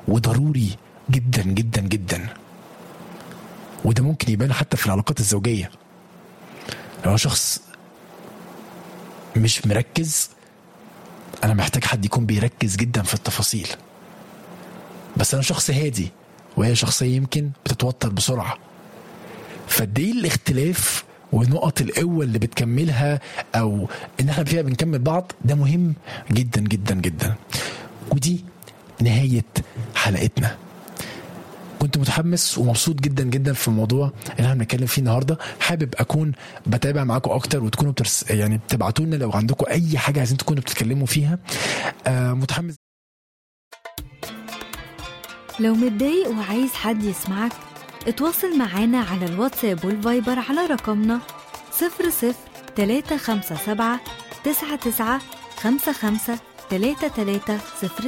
وضروري جدا جدا جدا وده ممكن يبان حتى في العلاقات الزوجيه لو أنا شخص مش مركز انا محتاج حد يكون بيركز جدا في التفاصيل بس انا شخص هادي وهي شخصيه يمكن بتتوتر بسرعه فقد ايه الاختلاف ونقط القوه اللي بتكملها او ان احنا فيها بنكمل بعض ده مهم جدا جدا جدا ودي نهايه حلقتنا كنت متحمس ومبسوط جدا جدا في الموضوع اللي احنا بنتكلم فيه النهارده حابب اكون بتابع معاكم اكتر وتكونوا بترس يعني بتبعتوا لنا لو عندكم اي حاجه عايزين تكونوا بتتكلموا فيها آه متحمس لو متضايق وعايز حد يسمعك اتواصل معانا على الواتساب والفايبر على رقمنا 00 357 99 55 33 03